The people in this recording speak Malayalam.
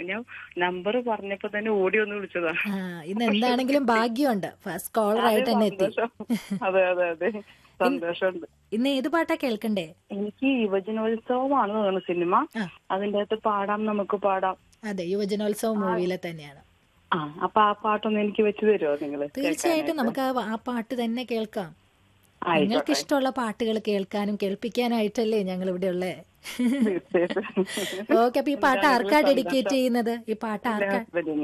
ഞാൻ നമ്പർ പറഞ്ഞപ്പോ തന്നെ ഓടി ഒന്ന് വിളിച്ചതാ ആ ഇന്ന് എന്താണെങ്കിലും ഭാഗ്യമുണ്ട് ഫസ്റ്റ് കോളർ ആയിട്ട് തന്നെ എത്തി സന്തോഷം. അതെ അതെ അതെ സന്തോഷമുണ്ട് ഇന്ന് ഏത് പാട്ടാ കേൾക്കണ്ടേ എനിക്ക് യുവജനോത്സവമാണ് തോന്നുന്നു സിനിമ ആ. അതിന്റെ അകത്ത് പാടാം നമുക്ക് പാടാം അതെ യുവജനോത്സവം മൂവിയിലെ തന്നെയാണ് ആ അപ്പൊ ആ പാട്ടൊന്ന് എനിക്ക് വെച്ച് തരുമോ നിങ്ങള് തീർച്ചയായിട്ടും നമുക്ക് ആ- ആ പാട്ട് തന്നെ കേൾക്കാം നിങ്ങൾക്ക് ആയിക്കോട്ടെ ഇഷ്ടമുള്ള പാട്ടുകൾ കേൾക്കാനും കേൾപ്പിക്കാനായിട്ടല്ലേ ഞങ്ങൾ ഇവിടെ ഉള്ളേ തീർച്ചയായിട്ടും ഓക്കെ അപ്പൊ ഈ പാട്ട് ആർക്കാ ഡെഡിക്കേറ്റ് ചെയ്യുന്നത് ഈ പാട്ട് ആർക്കാ ഹസ്ബൻഡിന്